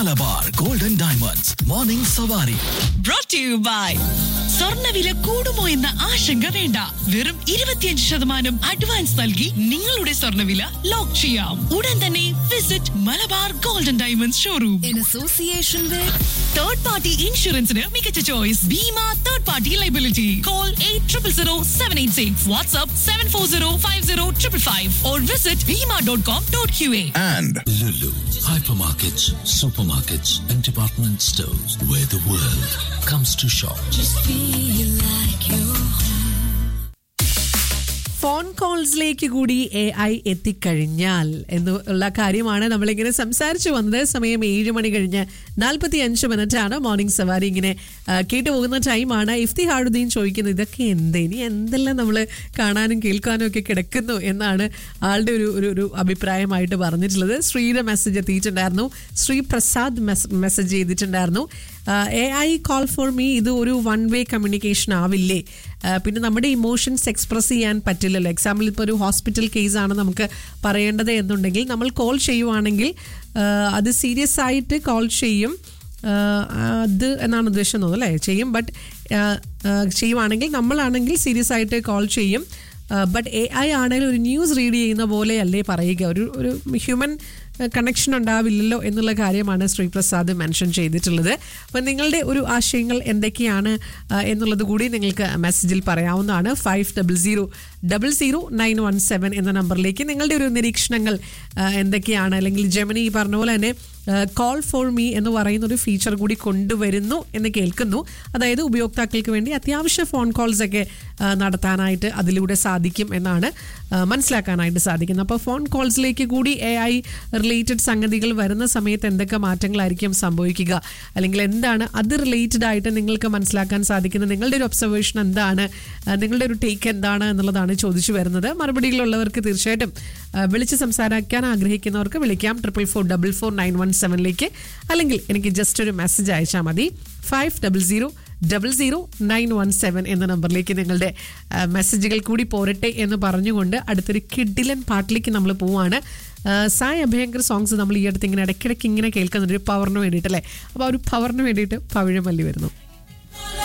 Malabar golden diamonds morning സവാരി brought to you by സ്വർണ്ണവില കൂടുമോ എന്ന ആശങ്ക വേണ്ട വെറും ഇരുപത്തിയഞ്ച് ശതമാനം അഡ്വാൻസ് നൽകി നിങ്ങളുടെ സ്വർണ്ണവില ലോക്ക് ചെയ്യാം ഉടൻ തന്നെ visit Malabar golden diamonds showroom in association with third party ഇൻഷുറൻസിന് മികച്ച choice Bhima third party liability call eight triple zero seven eight six WhatsApp seven four zero five zero triple five or visit Bhima dot com dot Q A and Lulu, hypermarkets, supermarkets, and department stores where the world comes to shop. feel like you phone കോൾസിലേക്ക് കൂടി A I എത്തിക്കഴിഞ്ഞാൽ എന്നുള്ള കാര്യമാണ് നമ്മളിങ്ങനെ സംസാരിച്ചു വന്നത് സമയം ഏഴ് മണി കഴിഞ്ഞ് നാൽപ്പത്തി അഞ്ച് മിനിറ്റ് ആണ് മോർണിംഗ് സവാരി ഇങ്ങനെ ആ, കേട്ടുപോകുന്ന ടൈമാണ് ഇഫ്തിഹാറുദ്ദീൻ ചോദിക്കുന്നത് ഇതൊക്കെ എന്ത് ഇനി എന്തെല്ലാം നമ്മൾ കാണാനും കേൾക്കാനും ഒക്കെ കിടക്കുന്നു എന്നാണ് ആളുടെ ഒരു ഒരു ഒരു അഭിപ്രായമായിട്ട് പറഞ്ഞിട്ടുള്ളത് ശ്രീയുടെ മെസ്സേജ് എത്തിയിട്ടുണ്ടായിരുന്നു ശ്രീ പ്രസാദ് മെസ്സേജ് ചെയ്തിട്ടുണ്ടായിരുന്നു A I call for me ഇത് ഒരു വൺ വേ കമ്മ്യൂണിക്കേഷൻ ആവില്ലേ ആ, പിന്നെ നമ്മുടെ ഇമോഷൻസ് എക്സ്പ്രസ് ചെയ്യാൻ പറ്റില്ലല്ലോ എക്സാമ്പിൾ ഇപ്പോൾ ഒരു ഹോസ്പിറ്റൽ കേസാണ് നമുക്ക് പറയേണ്ടത് എന്നുണ്ടെങ്കിൽ നമ്മൾ കോൾ ചെയ്യുവാണെങ്കിൽ ആ, അത് സീരിയസ് ആയിട്ട് കോൾ ചെയ്യും ആ, അത് എന്നാണ് ഉദ്ദേശം തോന്നുന്നു അല്ലേ ചെയ്യും ബട്ട് ചെയ്യുവാണെങ്കിൽ നമ്മളാണെങ്കിൽ സീരിയസ് ആയിട്ട് കോൾ ചെയ്യും ബട്ട് എ ഐ ആണെങ്കിൽ ഒരു ന്യൂസ് റീഡ് ചെയ്യുന്ന പോലെ അല്ലേ പറയുക ഒരു ഒരു ഹ്യൂമൻ കണക്ഷൻ ഉണ്ടാവില്ലല്ലോ എന്നുള്ള കാര്യമാണ് ശ്രീപ്രസാദ് മെൻഷൻ ചെയ്തിട്ടുള്ളത് അപ്പം നിങ്ങളുടെ ഒരു ആശയങ്ങൾ എന്തൊക്കെയാണ് ആ, എന്നുള്ളത് കൂടി നിങ്ങൾക്ക് മെസ്സേജിൽ പറയാവുന്നതാണ് five double zero double zero nine one seven എന്ന നമ്പറിലേക്ക് നിങ്ങളുടെ ഒരു നിരീക്ഷണങ്ങൾ ആ, എന്തൊക്കെയാണ് അല്ലെങ്കിൽ ജെമിനി ഈ പറഞ്ഞ പോലെ തന്നെ കോൾ ഫോർ മീ എന്ന് പറയുന്ന ഒരു ഫീച്ചർ കൂടി കൊണ്ടുവരുന്നു എന്ന് കേൾക്കുന്നു അതായത് ഉപയോക്താക്കൾക്ക് വേണ്ടി അത്യാവശ്യ ഫോൺ കോൾസ് ഒക്കെ ആ, നടത്താനായിട്ട് അതിലൂടെ സാധിക്കും എന്നാണ് ആ, മനസ്സിലാക്കാനായിട്ട് സാധിക്കുന്നത് അപ്പോൾ ഫോൺ കോൾസിലേക്ക് കൂടി എ ഐ റിലേറ്റഡ് സംഗതികൾ വരുന്ന സമയത്ത് എന്തൊക്കെ മാറ്റങ്ങളായിരിക്കും സംഭവിക്കുക അല്ലെങ്കിൽ എന്താണ് അത് റിലേറ്റഡ് ആയിട്ട് നിങ്ങൾക്ക് മനസ്സിലാക്കാൻ സാധിക്കുന്നത് നിങ്ങളുടെ ഒരു ഒബ്സർവേഷൻ എന്താണ് ആ, നിങ്ങളുടെ ഒരു ടേക്ക് എന്താണ് എന്നുള്ളതാണ് ചോദിച്ചു വരുന്നത് മറുപടികളുള്ളവർക്ക് തീർച്ചയായിട്ടും ആ, വിളിച്ച് സംസാരിക്കാൻ ആഗ്രഹിക്കുന്നവർക്ക് വിളിക്കാം triple four double four nine one സെവനിലേക്ക് അല്ലെങ്കിൽ എനിക്ക് ജസ്റ്റ് ഒരു മെസ്സേജ് അയച്ചാൽ മതി five double zero double zero nine one seven എന്ന നമ്പറിലേക്ക് നിങ്ങളുടെ ആ, മെസ്സേജുകൾ കൂടി പോരട്ടെ എന്ന് പറഞ്ഞുകൊണ്ട് അടുത്തൊരു കിഡിലൻ പാട്ടിലേക്ക് നമ്മൾ പോവാണ് ആ, സായ് അഭയങ്കർ സോങ്സ് നമ്മൾ ഈ അടുത്ത് ഇങ്ങനെ ഇടയ്ക്കിടയ്ക്ക് ഇങ്ങനെ കേൾക്കുന്നുണ്ട് ഒരു പവറിന് വേണ്ടിയിട്ട് അല്ലേ അപ്പോൾ ആ ഒരു പവറിന് വേണ്ടിയിട്ട് പവിഴമല്ലി വരുന്നു